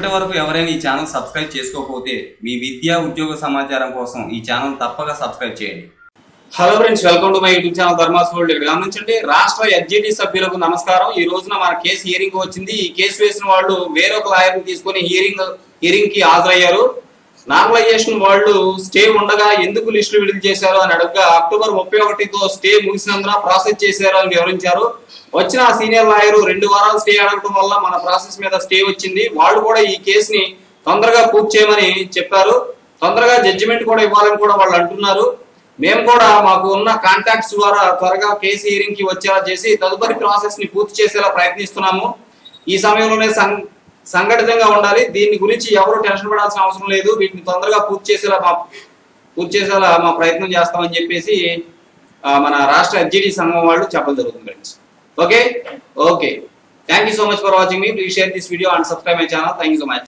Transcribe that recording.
ఇప్పటి వరకు ఎవరైనా ఈ ఛానల్ సబ్స్క్రైబ్ చేసుకోకపోతే మీ విద్యా ఉద్యోగ సమాచారం కోసం ఈ ఛానల్ తప్పక సబ్స్క్రైబ్ చేయండి hello friends welcome to my YouTube channel Dharma's world ఇక్కడ గమనించండి రాష్ట్ర ఎస్జిటి సభ్యులకు నమస్కారం ఈ రోజున మన కేసు హియరింగ్ వచ్చింది ఈ కేసు వేసిన వాళ్ళు వేరొక లాయర్ తీసుకొని హియరింగ్ హియరింగ్ కి హాజరయ్యారు నార్మలైజేషన్ వాళ్ళు స్టే ఉండగా ఎందుకు లిస్టులు విడుదల చేశారు అని అడగగా అక్టోబర్ ముప్పై ఒకటితో స్టే ముగిసినందున ప్రాసెస్ చేశారు అని వివరించారు వచ్చిన ఆ సీనియర్ లాయర్ రెండు వారాలు స్టే అడగడం వల్ల మన ప్రాసెస్ మీద స్టే వచ్చింది వాళ్ళు కూడా ఈ కేసుని తొందరగా పూర్తి చేయమని చెప్పారు తొందరగా జడ్జిమెంట్ కూడా ఇవ్వాలని కూడా వాళ్ళు అంటున్నారు మేము కూడా మాకు ఉన్న కాంటాక్ట్స్ ద్వారా త్వరగా కేసు హియరింగ్ కి వచ్చేలా చేసి తదుపరి ప్రాసెస్ ని పూర్తి చేసేలా ప్రయత్నిస్తున్నాము ఈ సమయంలోనే సం- సంఘటితంగా ఉండాలి దీని గురించి ఎవరు టెన్షన్ పడాల్సిన అవసరం లేదు వీటిని తొందరగా పూర్తి చేసేలా మా పూర్తి చేసేలా మా ప్రయత్నం చేస్తామని చెప్పేసి ఆ, మన రాష్ట్ర ఎస్జిడి సంఘం వాళ్ళు చెప్పడం జరుగుతుంది friends okay okay thank you so much for watching మీ please share this video and subscribe my channel thank you so much